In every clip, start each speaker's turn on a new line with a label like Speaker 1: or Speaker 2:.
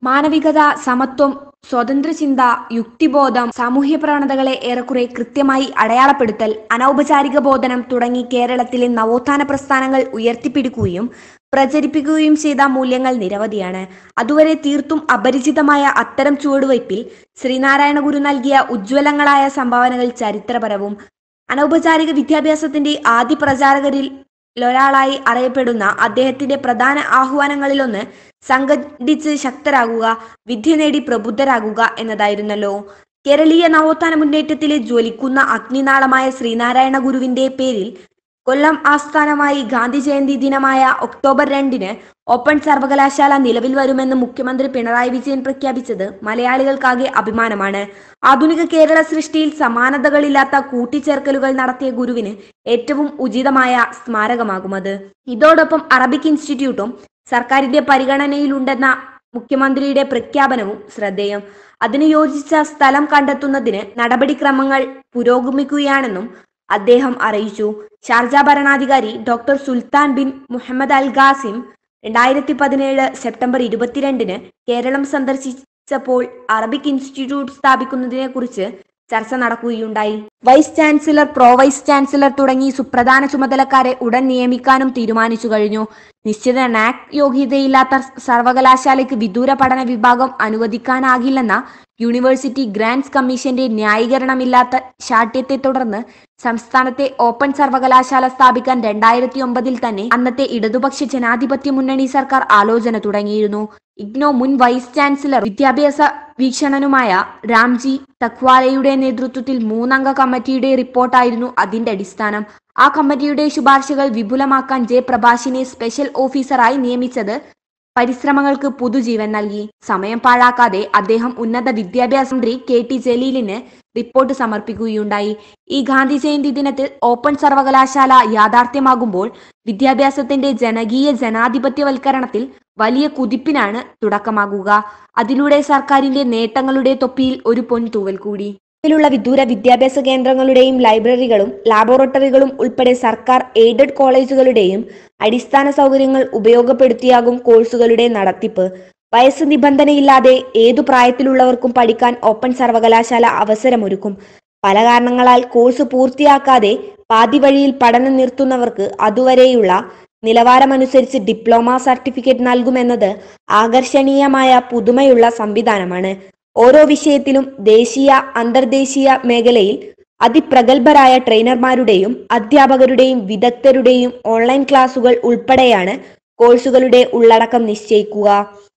Speaker 1: മാനവികത സമത്വം സ്വതന്ത്രചിന്ത യുക്തിബോധം സാമൂഹ്യ പ്രവണതകളെ ഏറെക്കുറെ കൃത്യമായി അടയാളപ്പെടുത്തൽ അനൗപചാരിക ബോധനം തുടങ്ങി കേരളത്തിലെ നവോത്ഥാന പ്രസ്ഥാനങ്ങൾ ഉയർത്തിപ്പിടിക്കുകയും പ്രചരിപ്പിക്കുകയും ചെയ്ത മൂല്യങ്ങൾ നിരവധിയാണ് അതുവരെ തീർത്തും അപരിചിതമായ അത്തരം ചുവടുവയ്പിൽ ശ്രീനാരായണ ഗുരു നൽകിയ ഉജ്ജ്വലങ്ങളായ സംഭാവനകൾ ചരിത്രപരവും അനൗപചാരിക വിദ്യാഭ്യാസത്തിന്റെ ആദ്യ പ്രചാരകരിൽ ഒരാളായി അറിയപ്പെടുന്ന അദ്ദേഹത്തിന്റെ പ്രധാന ആഹ്വാനങ്ങളിലൊന്ന് സംഘടിച്ച് ശക്തരാകുക വിദ്യ നേടി പ്രബുദ്ധരാകുക എന്നതായിരുന്നല്ലോ കേരളീയ നവോത്ഥാന മുന്നേറ്റത്തിലെ ജ്വലിക്കുന്ന അഗ്നിനാളമായ ശ്രീനാരായണ ഗുരുവിന്റെ പേരിൽ കൊല്ലം ആസ്ഥാനമായി ഗാന്ധി ജയന്തി ദിനമായ ഒക്ടോബർ രണ്ടിന് ഓപ്പൺ സർവകലാശാല നിലവിൽ വരുമെന്ന് മുഖ്യമന്ത്രി പിണറായി വിജയൻ പ്രഖ്യാപിച്ചത് മലയാളികൾക്കാകെ അഭിമാനമാണ് ആധുനിക കേരള സൃഷ്ടിയിൽ സമാനതകളില്ലാത്ത കൂട്ടിച്ചേർക്കലുകൾ നടത്തിയ ഗുരുവിന് ഏറ്റവും ഉചിതമായ സ്മാരകമാകുമത് ഇതോടൊപ്പം അറബിക് ഇൻസ്റ്റിറ്റ്യൂട്ടും സർക്കാരിന്റെ പരിഗണനയിലുണ്ടെന്ന മുഖ്യമന്ത്രിയുടെ പ്രഖ്യാപനവും ശ്രദ്ധേയം അതിന് യോജിച്ച സ്ഥലം കണ്ടെത്തുന്നതിന് നടപടിക്രമങ്ങൾ പുരോഗമിക്കുകയാണെന്നും അദ്ദേഹം അറിയിച്ചു ഷാർജ ഭരണാധികാരി doctor Sultan bin Muhammad al Qasim രണ്ടായിരത്തി പതിനേഴ് സെപ്റ്റംബർ ഇരുപത്തിരണ്ടിന് കേരളം സന്ദർശിച്ചപ്പോൾ അറബിക് ഇൻസ്റ്റിറ്റ്യൂട്ട് സ്ഥാപിക്കുന്നതിനെ കുറിച്ച് ചർച്ച നടക്കുകയുണ്ടായി vice chancellor pro vice chancellor തുടങ്ങി സുപ്രധാന ചുമതലക്കാരെ ഉടൻ നിയമിക്കാനും തീരുമാനിച്ചു കഴിഞ്ഞു നിശ്ചിത നാക് യോഗ്യതയില്ലാത്ത സർവകലാശാലയ്ക്ക് വിദൂര പഠന വിഭാഗം അനുവദിക്കാനാകില്ലെന്ന യൂണിവേഴ്സിറ്റി ഗ്രാന്റ്സ് കമ്മീഷന്റെ ന്യായീകരണമില്ലാത്ത ശാഠ്യത്തെ തുടർന്ന് സംസ്ഥാനത്തെ ഓപ്പൺ സർവകലാശാല സ്ഥാപിക്കാൻ രണ്ടായിരത്തി ഒമ്പതിൽ തന്നെ അന്നത്തെ ഇടതുപക്ഷ ജനാധിപത്യ മുന്നണി സർക്കാർ ആലോചന തുടങ്ങിയിരുന്നു ഇഗ്നോ മുൻ വൈസ് ചാൻസലർ വിദ്യാഭ്യാസ വീക്ഷണനുമായ രാംജി തക്വാലയുടെ നേതൃത്വത്തിൽ മൂന്നംഗ കമ്മിറ്റിയുടെ റിപ്പോർട്ടായിരുന്നു അതിന്റെ അടിസ്ഥാനം ആ കമ്മിറ്റിയുടെ ശുപാർശകൾ വിപുലമാക്കാൻ ജെ പ്രഭാഷിനെ സ്പെഷ്യൽ ഓഫീസറായി നിയമിച്ചത് പരിശ്രമങ്ങൾക്ക് പുതുജീവൻ നൽകി സമയം പാഴാക്കാതെ അദ്ദേഹം ഉന്നത വിദ്യാഭ്യാസ മന്ത്രി കെ ടി ജലീലിന് റിപ്പോർട്ട് സമർപ്പിക്കുകയുണ്ടായി ഈ ഗാന്ധി ജയന്തി ദിനത്തിൽ ഓപ്പൺ സർവകലാശാല യാഥാർത്ഥ്യമാകുമ്പോൾ വിദ്യാഭ്യാസത്തിന്റെ ജനകീയ ജനാധിപത്യവൽക്കരണത്തിൽ വലിയ കുതിപ്പിനാണ് തുടക്കമാകുക അതിലൂടെ സർക്കാരിന്റെ നേട്ടങ്ങളുടെ തൊപ്പിയിൽ ഒരു പൊൻതൂവൽ കൂടി ിലുള്ള വിദൂര വിദ്യാഭ്യാസ കേന്ദ്രങ്ങളുടെയും ലൈബ്രറികളും ലാബോറട്ടറികളും ഉൾപ്പെടെ സർക്കാർ എയ്ഡഡ് കോളേജുകളുടെയും അടിസ്ഥാന സൗകര്യങ്ങൾ ഉപയോഗപ്പെടുത്തിയാകും കോഴ്സുകളുടെ നടത്തിപ്പ് വയസ്സ് നിബന്ധനയില്ലാതെ ഏതു പ്രായത്തിലുള്ളവർക്കും പഠിക്കാൻ ഓപ്പൺ സർവകലാശാല അവസരമൊരുക്കും പല കാരണങ്ങളാൽ കോഴ്സ് പൂർത്തിയാക്കാതെ പാതി വഴിയിൽ പഠനം നിർത്തുന്നവർക്ക് അതുവരെയുള്ള നിലവാരമനുസരിച്ച് ഡിപ്ലോമ സർട്ടിഫിക്കറ്റ് നൽകുമെന്നത് ആകർഷണീയമായ പുതുമയുള്ള സംവിധാനമാണ് ഓരോ വിഷയത്തിലും ദേശീയ അന്തർദേശീയ മേഖലയിൽ അതിപ്രഗത്ഭരായ ട്രെയിനർമാരുടെയും അധ്യാപകരുടെയും വിദഗ്ധരുടെയും ഓൺലൈൻ ക്ലാസുകൾ ഉൾപ്പെടെയാണ് കോഴ്സുകളുടെ ഉള്ളടക്കം നിശ്ചയിക്കുക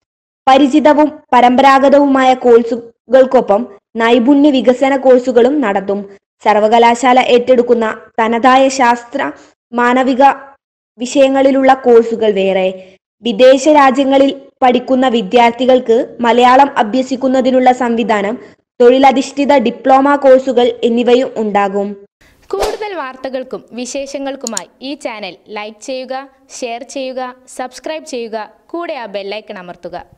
Speaker 1: പരിചിതവും പരമ്പരാഗതവുമായ കോഴ്സുകൾക്കൊപ്പം നൈപുണ്യ വികസന കോഴ്സുകളും നടത്തും സർവകലാശാല ഏറ്റെടുക്കുന്ന തനതായ ശാസ്ത്ര മാനവിക വിഷയങ്ങളിലുള്ള കോഴ്സുകൾ വേറെ വിദേശ രാജ്യങ്ങളിൽ പഠിക്കുന്ന വിദ്യാർത്ഥികൾക്ക് മലയാളം അഭ്യസിക്കുന്നതിനുള്ള സംവിധാനം തൊഴിലധിഷ്ഠിത ഡിപ്ലോമ കോഴ്സുകൾ എന്നിവയും ഉണ്ടാകും
Speaker 2: കൂടുതൽ വാർത്തകൾക്കും വിശേഷങ്ങൾക്കുമായി ഈ ചാനൽ ലൈക്ക് ചെയ്യുക ഷെയർ ചെയ്യുക സബ്സ്ക്രൈബ് ചെയ്യുക കൂടെ ആ ബെല്ലൈക്കൺ അമർത്തുക